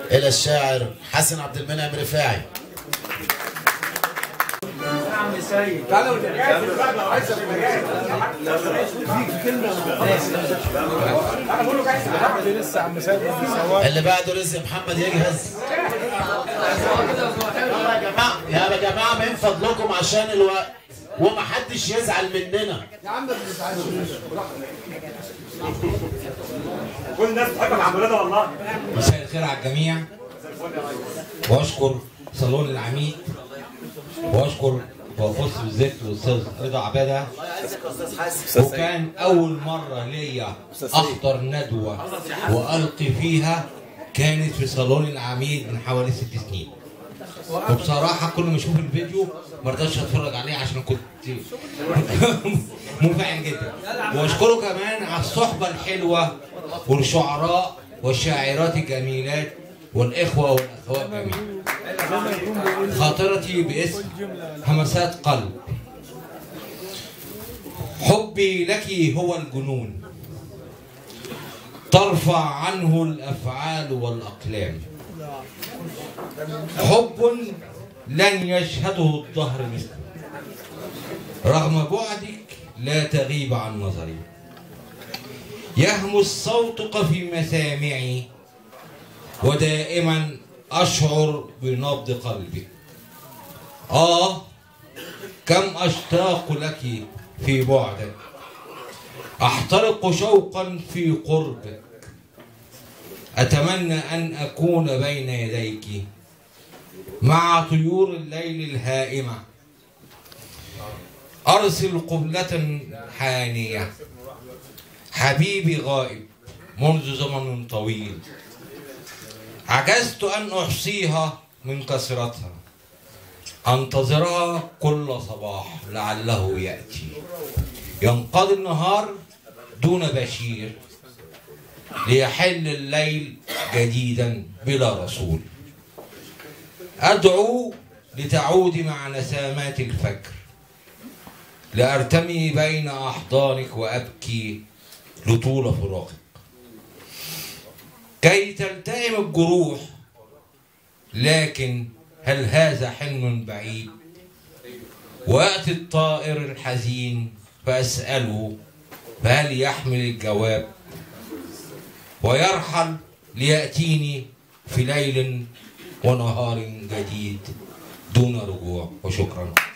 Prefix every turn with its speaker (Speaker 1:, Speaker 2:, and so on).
Speaker 1: إلى الشاعر حسن عبد المنعم رفاعي اللي بعده رزق محمد يجهز يا جماعة يا جماعة من فضلكم عشان الوقت ومحدش يزعل مننا
Speaker 2: كل الناس بتحبك عم ولادها والله
Speaker 3: مساء الخير على الجميع واشكر صالون العميد واشكر وافص بالذكر الاستاذ رضا عباده وكان اول مره ليا احضر ندوه والقي فيها كانت في صالون العميد من حوالي ست سنين وبصراحه كل ما اشوف الفيديو ما رضاش اتفرج عليه عشان كنت منفعل جدا واشكره كمان على الصحبه الحلوه والشعراء والشاعرات الجميلات والاخوه والاخوات جميعا خاطرتي باسم همسات قلب حبي لك هو الجنون ترفع عنه الافعال والاقلام حب لن يشهده الدهر مثله رغم بعدك لا تغيب عن نظري يهمس صوتك في مسامعي ودائما أشعر بنبض قلبي آه كم أشتاق لك في بعدك أحترق شوقا في قربك أتمنى أن أكون بين يديك مع طيور الليل الهائمة أرسل قبلة حانية حبيبي غائب منذ زمن طويل عجزت أن أحصيها من كثرتها أنتظرها كل صباح لعله يأتي ينقضي النهار دون بشير ليحل الليل جديدا بلا رسول أدعو لتعودي مع نسامات الفجر لأرتمي بين أحضانك وأبكي لطول فراقك كي تلتئم الجروح لكن هل هذا حلم بعيد ويأتي الطائر الحزين فأسأله فهل يحمل الجواب ويرحل ليأتيني في ليل ونهار جديد دون رجوع وشكرا